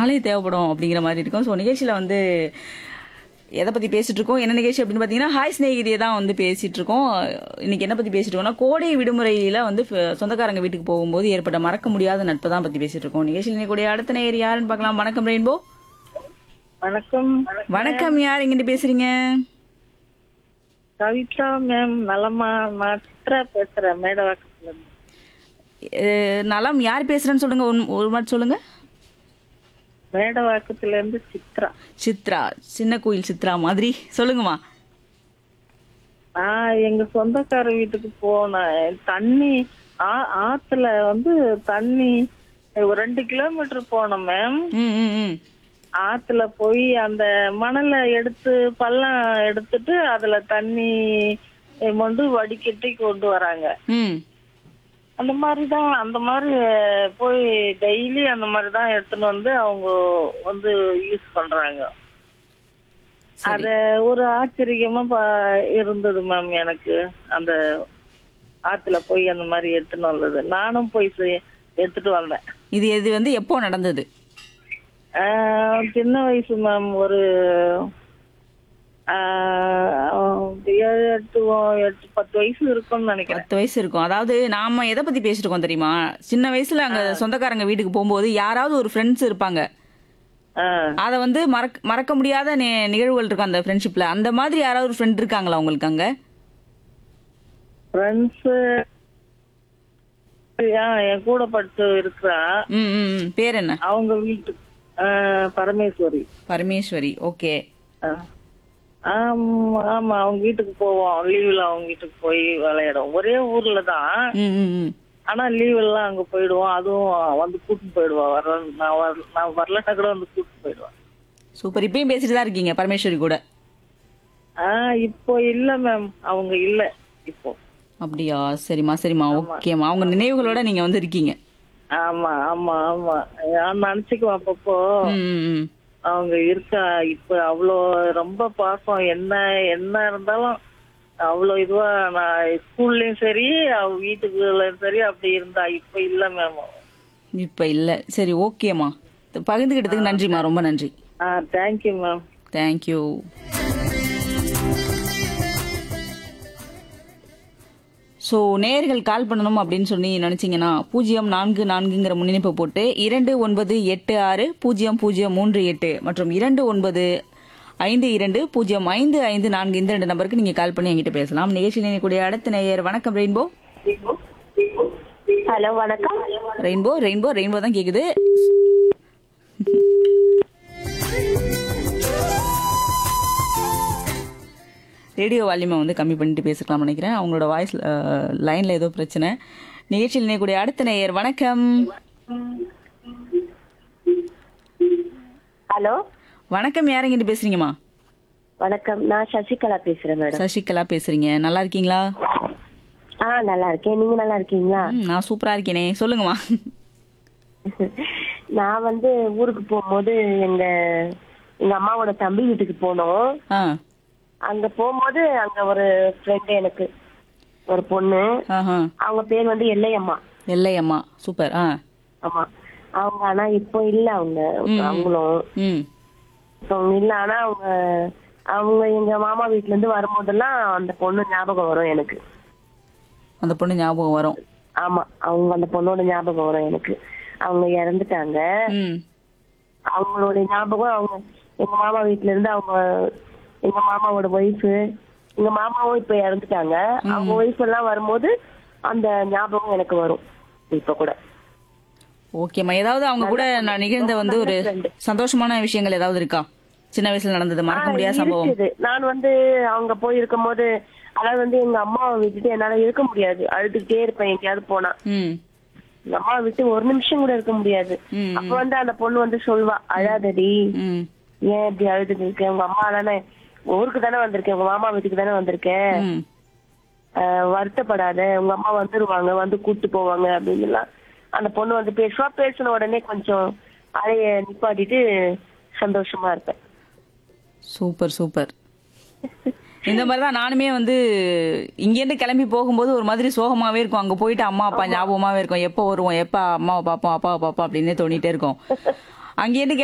நாளே தேவைப்படும் அப்படிங்கிற மாதிரி இருக்கும் ஸோ நிகழ்ச்சியில் வந்து எதை பற்றி பேசிட்டு இருக்கோம் என்ன நிகழ்ச்சி அப்படின்னு பார்த்தீங்கன்னா ஹாய் ஸ்நேகிதியை தான் வந்து பேசிட்டு இருக்கோம் இன்னைக்கு என்ன பற்றி பேசிட்டு இருக்கோம்னா கோடை விடுமுறையில் வந்து ஃப- சொந்தக்காரங்க வீட்டுக்கு போகும்போது ஏற்பட்ட மறக்க முடியாத நட்பை தான் பற்றி பேசிட்டு இருக்கோம் நிகழ்ச்சியில் இன்னைக்கு அடுத்த நேர் யாருன்னு பார்க்கலாம் வணக்கம் ரெயின்போ வணக்கம் வணக்கம் யார் எங்கிட்டு பேசுறீங்க கவிதா மேம் நலமா நான் சித்ரா பேசுறேன் மேடவாக்கத்துல இருந்து. அஹ், நலம் யார் பேசுறேன்னு சொல்லுங்க ஒரு- ஒரு மாதிரி சொல்லுங்க மேடவாக்கத்துல இருந்து சித்ரா சித்ரா சின்ன கோயில் சித்ரா மாதிரி சொல்லுங்கம்மா நான் எங்க சொந்தக்கார வீட்டுக்கு போனேன் தண்ணி ஆ- ஆத்துல வந்து தண்ணி ஒரு ரெண்டு கிலோமீட்டர் போனோம் மேம் ம் ம் ம் ஆத்துல போய் அந்த மணலை எடுத்து பள்ளம் எடுத்துட்டு அதுல தண்ணி மொண்டு வடிகட்டி கொண்டு வராங்க ம் அந்த மாதிரி தான் அந்த மாதிரி போய் டெய்லி அந்த மாதிரி தான் எடுத்துன்னு வந்து அவங்க வந்து யூஸ் பண்றாங்க அத ஒரு ஆச்சரியமா பா- இருந்தது மேம் எனக்கு அந்த ஆத்துல போய் அந்த மாதிரி எடுத்துன்னு வந்தது நானும் போய் செய்- எடுத்துட்டு வந்தேன் இது இது வந்து எப்போ நடந்தது ஆஹ் சின்ன வயசு மேம் ஒரு ஆஹ் ஏழு எட்டு எட்டு பத்து வயசு இருக்கும்னு நினைக்கிறேன் பத்து வயசு இருக்கும் அதாவது நாம எதை பத்தி பேசிட்டு இருக்கோம் தெரியுமா சின்ன வயசுல அங்க சொந்தக்காரங்க வீட்டுக்கு போகும்போது யாராவது ஒரு ஃப்ரெண்ட்ஸ் இருப்பாங்க ஆஹ் அத வந்து மறக்க மறக்க முடியாத நி- நிகழ்வுகள் இருக்கும் அந்த ஃப்ரெண்ட்ஷிப்ல அந்த மாதிரி யாராவது ஒரு ஃப்ரெண்ட் இருக்காங்களா உங்களுக்கு அங்க ஃப்ரெண்ட்ஸ் என் கூட படிச்சு இருக்கிறா ம் ம் ம். பேர் என்ன அவங்க வீட்டு ஆஹ் பரமேஸ்வரி பரமேஸ்வரி ஓகே ஆஹ் ஆமா ஆமா அவங்க வீட்டுக்கு போவோம் லீவ்ல அவங்க வீட்டுக்கு போய் விளையாடுவோம் ஒரே ஊர்ல தான் ம் ம் ம் ஆனா லீவ் எல்லாம் அங்க போயிடுவோம் அதுவும் வந்து கூட்டிட்டு போயிடுவா வர நான் வர நான் வரலன்னா கூட வந்து கூட்டிட்டு போயிடுவேன் சூப்பர் இப்பயும் பேசிட்டு தான் இருக்கீங்க பரமேஸ்வரி கூட ஆஹ் இப்போ இல்ல மேம் அவங்க இல்ல இப்போ அப்படியா சரிம்மா சரிம்மா ஓகேம்மா அவங்க நினைவுகளோட நீங்க வந்து இருக்கீங்க ஆமா ஆமா ஆமா நான் நினைச்சுக்குவேன் அப்பப்போ ம் ம் ம் அவங்க இருக்கா இப்ப அவ்வளோ ரொம்ப பாசம் என்ன என்ன இருந்தாலும் அவ்வளோ இதுவா நான் ஸ்கூல்லயும் சரி அவ வீட்டுக்குள்ளயும் சரி அப்படி இருந்தா இப்ப இல்ல மேம் இப்ப இல்ல சரி ஓகேம்மா பகிர்ந்துக்கிட்டதுக்கு நன்றிம்மா ரொம்ப நன்றி ஆ தேங்க்யூ மேம் தேங்க்யூ ஸோ நேர்கள் கால் பண்ணணும் அப்படின்னு சொல்லி நினைச்சீங்கன்னா பூஜ்ஜியம் நான்கு நான்குங்கிற முன்னிணைப்பை போட்டு இரண்டு ஒன்பது எட்டு ஆறு பூஜ்ஜியம் பூஜ்ஜியம் மூன்று எட்டு மற்றும் இரண்டு ஒன்பது ஐந்து இரண்டு பூஜ்ஜியம் ஐந்து ஐந்து நான்கு இந்த ரெண்டு நம்பருக்கு நீங்க கால் பண்ணி என்கிட்ட பேசலாம் நிகழ்ச்சியில் இணையக்கூடிய அடுத்த நேயர் வணக்கம் ரெயின்போ ஹலோ வணக்கம் ரெயின்போ ரெயின்போ ரெயின்போ தான் கேக்குது ரேடியோ வால்யூமை வந்து கம்மி பண்ணிட்டு பேசிக்கலாம் நினைக்கிறேன் அவங்களோட வாய்ஸ் லைன்ல ஏதோ பிரச்சனை நிகழ்ச்சியில் இணையக்கூடிய அடுத்த நேயர் வணக்கம் ஹலோ வணக்கம் யாரெங்கிட்டு பேசுறீங்கம்மா வணக்கம் நான் சசிகலா பேசுறேன் மேடம் சசிகலா பேசுறீங்க நல்லா இருக்கீங்களா ஆ நல்லா இருக்கேன் நீங்க நல்லா இருக்கீங்களா ம், நான் சூப்பரா இருக்கேனே சொல்லுங்கம்மா நான் வந்து ஊருக்கு போகும்போது எங்க எங்க அம்மாவோட தம்பி வீட்டுக்கு போனோம் ஆ அங்க போகும்போது அங்க ஒரு ஃப்ரெண்டு எனக்கு ஒரு பொண்ணு ஆஹா அவங்க பேர் வந்து எல்லையம்மா எல்லையம்மா சூப்பர் ஆ ஆமா அவங்க ஆனா இப்போ இல்ல அவங்க அவங்களும் ம் இப்போ அவங்க இல்ல ஆனா அவங்க அவங்க எங்க மாமா வீட்ல இருந்து வரும்போதெல்லாம் அந்த பொண்ணு ஞாபகம் வரும் எனக்கு அந்த பொண்ணு ஞாபகம் வரும் ஆமா அவங்க அந்த பொண்ணோட ஞாபகம் வரும் எனக்கு அவங்க இறந்துட்டாங்க ம் அவங்களோட ஞாபகம் அவங்க எங்க மாமா வீட்ல இருந்து அவங்க எங்க மாமாவோட ஒய்ஃபு எங்க மாமாவும் இப்ப இறந்துட்டாங்க அவங்க ஒய்ஃப் எல்லாம் வரும்போது அந்த ஞாபகம் எனக்கு வரும் இப்ப கூட ஓகேம்மா ஏதாவது அவங்க கூட நான் நிகழ்ந்த வந்து ஒரு சந்தோஷமான விஷயங்கள் ஏதாவது இருக்கா சின்ன வயசுல நடந்தது மறக்க முடியாத சம்பவம் இருக்குது நான் வந்து அவங்க போயிருக்கும் போது அதாவது வந்து எங்க அம்மாவை விட்டுட்டு என்னால இருக்க முடியாது அழுதுகிட்டே இருப்பேன் எங்கேயாவது போனா ம் எங்க அம்மாவை விட்டு ஒரு நிமிஷம் கூட இருக்க முடியாது ம். அப்ப வந்து அந்த பொண்ணு வந்து சொல்வா அழாதடி ம் ஏன் இப்படி அழுதுட்டு இருக்க உங்க அம்மா தானே ஊருக்கு தானே வந்திருக்கேன் உங்க மாமா வீட்டுக்கு தானே வந்திருக்கேன் ம் ஆஹ் வருத்தப்படாத உங்க அம்மா வந்துருவாங்க வந்து கூட்டு போவாங்க அப்படின்னுலாம் அந்த பொண்ணு வந்து பேசுவா பேசின உடனே கொஞ்சம் அலைய நிப்பாட்டிட்டு சந்தோஷமா இருப்பேன் சூப்பர் சூப்பர் இந்த மாதிரி தான் நானுமே வந்து இங்கேருந்து கிளம்பி போகும்போது ஒரு மாதிரி சோகமாவே இருக்கும் அங்க போயிட்டு அம்மா அப்பா ஞாபகமாவே இருக்கும் எப்போ வருவோம் எப்போ அம்மாவை பார்ப்போம் அப்பாவை பார்ப்போம் அப்படின்னே தோணிட்டே இருக்கும் அங்கேருந்து